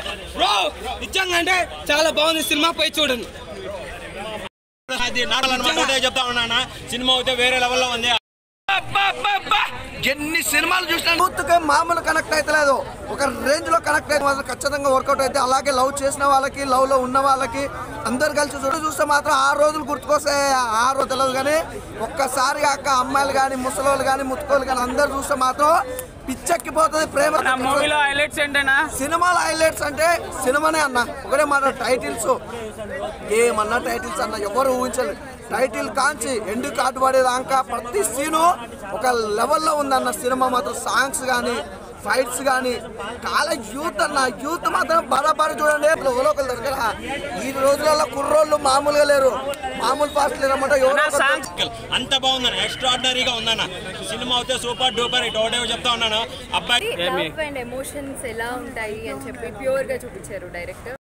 bro నిజంగా అంటే చాలా బాగుంది సినిమా పోయి చూడండి అది నాటాలన్నమాట ఒకటే చెప్తా ఉన్నానా సినిమా అయితే వేరే లెవెల్లో ఉంది ఎన్ని సినిమాలు చూసినా యూత్కి మామూలు కనెక్ట్ అవుతలేదు ఒక రేంజ్ లో కనెక్ట్ అయితే మాత్రం ఖచ్చితంగా వర్కౌట్ అయితే అలాగే లవ్ చేసిన వాళ్ళకి లవ్ లో ఉన్న వాళ్ళకి అందరు కలిసి చూడ చూస్తే మాత్రం ఆ రోజులు గుర్తుకొస్తే ఆ రోజు తెలియదు కానీ ఒక్కసారి అక్క అమ్మాయిలు కానీ ముసలోళ్ళు కానీ ముత్తుకోళ్ళు కానీ అందరు చూస్తే మాత్రం పిచ్చెక్కిపోతుంది ప్రేమ మూవీలో హైలైట్స్ ఏంటన్నా సినిమాల హైలైట్స్ అంటే సినిమానే అన్న ఒకటే మాట టైటిల్స్ ఏమన్నా టైటిల్స్ అన్న ఎవరు ఊహించలేదు టైటిల్ కాంచి ఎండు కాటు పడేదాకా ప్రతి సీను ఒక లెవెల్లో ఉందన్న సినిమా మాత్రం సాంగ్స్ కానీ ఫైట్స్ కానీ చాలా యూత్ అన్న యూత్ మాత్రం బరాబరి చూడండి ఒకరు దగ్గర ఈ రోజులలో కుర్రోళ్ళు మామూలుగా లేరు మామూలు ఫాస్ట్ లేరు అన్నమాట ఎవరో ఒకరు సాంగ్స్ అంత బాగుందన్న ఎక్స్ట్రాడినరీగా ఉందన్న సినిమా అయితే సూపర్ డూపర్ ఇట్ ఒకటే చెప్తా ఉన్నాను అబ్బాయి లవ్ అండ్ ఎమోషన్స్ ఎలా ఉంటాయి అని చెప్పి ప్యూర్ గా చూపించారు డైరెక్టర్